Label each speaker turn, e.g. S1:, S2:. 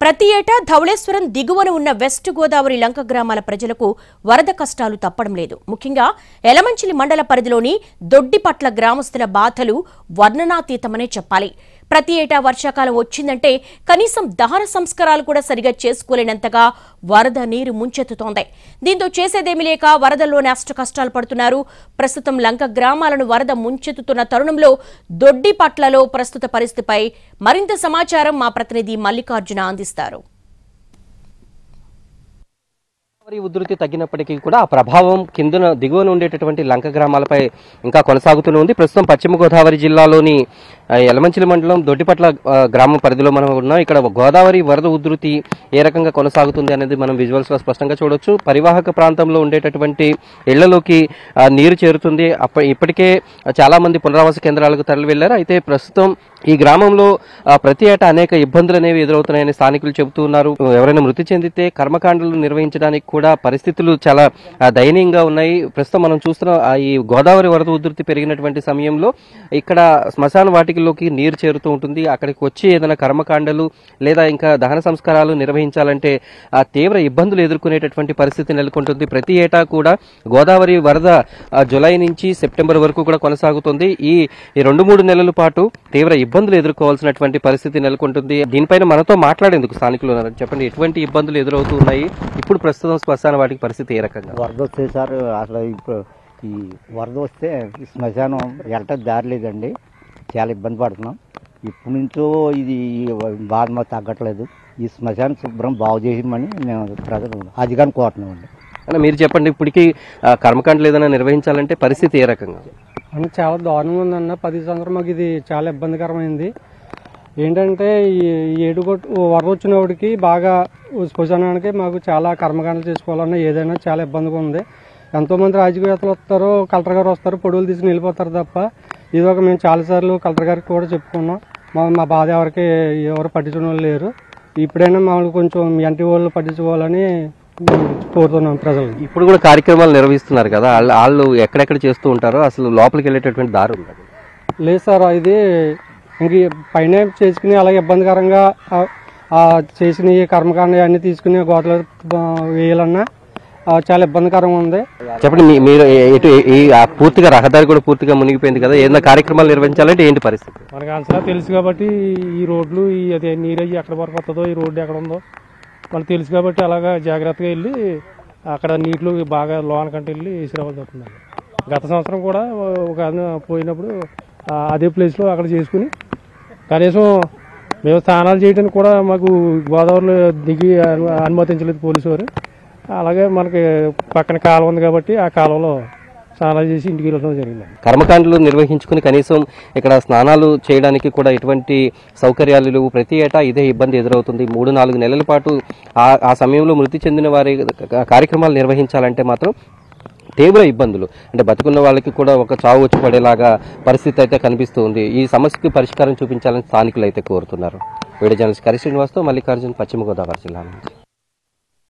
S1: ప్రతి ఏటా ధవళేశ్వరం దిగువన ఉన్న వెస్ట్ గోదావరి లంక గ్రామాల ప్రజలకు వరద కష్టాలు తప్పడం లేదు ముఖ్యంగా ఎలమంచిలి మండల పరిధిలోని దొడ్డిపట్ల గ్రామస్తుల బాధలు వర్ణనాతీతమనే చెప్పాలి ప్రతి ఏటా వర్షాకాలం వచ్చిందంటే కనీసం దహన సంస్కారాలు కూడా సరిగా చేసుకోలేనంతగా వరద నీరు ముంచెత్తుతోంది దీంతో చేసేదేమీ లేక వరదల్లోనే అష్ట కష్టాలు పడుతున్నారు ప్రస్తుతం లంక గ్రామాలను వరద ముంచెత్తుతున్న తరుణంలో దొడ్డిపట్లలో ప్రస్తుత పరిస్థితిపై మరింత సమాచారం మా ప్రతినిధి మల్లికార్జున అందిస్తారు
S2: గోదావరి ఉధృతి తగ్గినప్పటికీ కూడా ఆ ప్రభావం కిందన దిగువన ఉండేటటువంటి లంక గ్రామాలపై ఇంకా కొనసాగుతూనే ఉంది ప్రస్తుతం పశ్చిమ గోదావరి జిల్లాలోని ఆ, యలమంచిలి మండలం దొడ్డిపట్ల ఆ, గ్రామం పరిధిలో మనం ఉన్నాం ఇక్కడ గోదావరి వరద ఉధృతి ఏ రకంగా కొనసాగుతుంది అనేది మనం విజువల్స్ లో స్పష్టంగా చూడొచ్చు పరివాహక ప్రాంతంలో ఉండేటటువంటి ఇళ్లలోకి ఆ, నీరు చేరుతుంది అప్ప ఇప్పటికే చాలా మంది పునరావాస కేంద్రాలకు తరలి వెళ్లారు అయితే ప్రస్తుతం ఈ గ్రామంలో ఆ, ప్రతి ఏటా అనేక ఇబ్బందులు అనేవి ఎదురవుతున్నాయని స్థానికులు చెబుతూ ఉన్నారు ఎవరైనా మృతి చెందితే కర్మకాండలు నిర్వహించడానికి కూడా పరిస్థితులు చాలా ఆ, దయనీయంగా ఉన్నాయి ప్రస్తుతం మనం చూస్తున్న ఆ, ఈ గోదావరి వరద ఉధృతి పెరిగినటువంటి సమయంలో ఇక్కడ శ్మశాన వాటికలోకి నీరు చేరుతూ ఉంటుంది అక్కడికి వచ్చి ఏదైనా కర్మకాండలు లేదా ఇంకా దహన సంస్కారాలు నిర్వహించాలంటే ఆ తీవ్ర ఇబ్బందులు ఎదుర్కొనేటటువంటి పరిస్థితి నెలకొంటుంది ప్రతి ఏటా కూడా గోదావరి వరద ఆ, జులై నుంచి సెప్టెంబర్ వరకు కూడా కొనసాగుతుంది ఈ ఈ రెండు మూడు నెలల పాటు తీవ్ర ఇబ్బందులు ఎదుర్కోవాల్సినటువంటి పరిస్థితి నెలకొంటుంది దీనిపైన మనతో మాట్లాడేందుకు స్థానికులు ఉన్నారు చెప్పండి ఎటువంటి ఇబ్బందులు ఎదురవుతూ ఉన్నాయి ఇప్పుడు ప్రస్తుతం శ్మశాన వాటికి పరిస్థితి ఏ రకంగా
S3: వరద వచ్చేసారు అసలు ఇప్పుడు ఈ వరద వస్తే ఈ శ్మశానం వెళ్ళటం దారి లేదండి చాలా ఇబ్బంది పడుతున్నాం ఇప్పటి నుంచో ఇది ఈ బాధ మాకు తగ్గట్లేదు ఈ శ్మశానం శుభ్రం బాగు చేయమని మేము ప్రజలు అధికారం కోరుతున్నామండి
S2: అన్న మీరు చెప్పండి ఇప్పటికి ఆ, కర్మకాండలు ఏదైనా నిర్వహించాలంటే పరిస్థితి ఏ రకంగా
S4: అని చాలా దారుణంగా ఉందన్న పది సంవత్సరం మాకు ఇది చాలా ఇబ్బందికరమైంది ఏంటంటే ఈ ఈ ఏడుగొట్టు వరద వచ్చినప్పటికి బాగా శ్మశానానికి మాకు చాలా కర్మకాండలు చేసుకోవాలన్నా ఏదైనా చాలా ఇబ్బందిగా ఉంది ఎంతోమంది రాజకీయవేత్తలు వస్తారు కలెక్టర్ గారు వస్తారు పొడుగులు తీసుకుని వెళ్ళిపోతారు తప్ప ఇది ఒక మేము చాలాసార్లు కలెక్టర్ గారికి కూడా చెప్పుకున్నాం మా మా బాధ ఎవరికి ఎవరు పట్టించుకునే వాళ్ళు లేరు ఇప్పుడైనా మామూలు కొంచెం ఎంటి వాళ్ళు పట్టించుకోవాలని మేము కోరుతున్నాం ప్రజలు
S2: ఇప్పుడు కూడా కార్యక్రమాలు నిర్వహిస్తున్నారు కదా వాళ్ళు వాళ్ళు ఎక్కడెక్కడ చేస్తూ ఉంటారో అసలు లోపలికి వెళ్ళేటటువంటి దారి ఉంది
S4: లేదు సార్ ఇది ఇంక ఈ పైన చేసుకుని అలాగే ఇబ్బందికరంగా ఆ- ఆ చేసిన ఈ కర్మకాండ అన్ని తీసుకుని గోతలు వేయాలన్నా ఆ, చాలా ఇబ్బందికరంగా ఉంది
S2: చెప్పండి మీ- మీరు ఏ- ఎటు ఈ ఆ పూర్తిగా రహదారి కూడా పూర్తిగా మునిగిపోయింది కదా ఏదైనా కార్యక్రమాలు నిర్వహించాలంటే ఏంటి పరిస్థితి
S4: మనకు అంచనా తెలుసు కాబట్టి ఈ రోడ్లు ఈ అదే నీరు అయ్యి ఎక్కడ వరకు వస్తుందో ఈ రోడ్డు ఎక్కడ ఉందో మనకు తెలుసు కాబట్టి అలాగా జాగ్రత్తగా వెళ్ళి అక్కడ నీటిలో బాగా లోనకంటే వెళ్ళి వేసిరావాల్సి వస్తుంది గత సంవత్సరం కూడా ఒక ఆయన పోయినప్పుడు ఆ, అదే ప్లేస్లో అక్కడ చేసుకుని కనీసం మేము స్నానాలు చేయడానికి కూడా మాకు గోదావరిలో దిగి అను- అనుమతించలేదు పోలీసు వారు అలాగే మనకి పక్కన కాలువ ఉంది కాబట్టి ఆ కాలువలో స్నానాలు చేసి ఇంటికి వెళ్ళడం జరిగింది
S2: కర్మకాండలు నిర్వహించుకుని కనీసం ఇక్కడ స్నానాలు చేయడానికి కూడా ఎటువంటి సౌకర్యాలు లేవు ప్రతి ఏటా ఇదే ఇబ్బంది ఎదురవుతుంది మూడు నాలుగు నెలల పాటు ఆ ఆ సమయంలో మృతి చెందిన వారి క- కార్యక్రమాలు నిర్వహించాలంటే మాత్రం తీవ్ర ఇబ్బందులు అంటే బతుకున్న వాళ్ళకి కూడా ఒక చావు వచ్చి పడేలాగా పరిస్థితి అయితే కనిపిస్తూ ఉంది ఈ సమస్యకి పరిష్కారం చూపించాలని స్థానికులు అయితే కోరుతున్నారు వీడియో జర్నలిస్ట్ కరి శ్రీనివాస్తో మల్లికార్జున్ పశ్చిమ గోదావరి జిల్లా నుంచి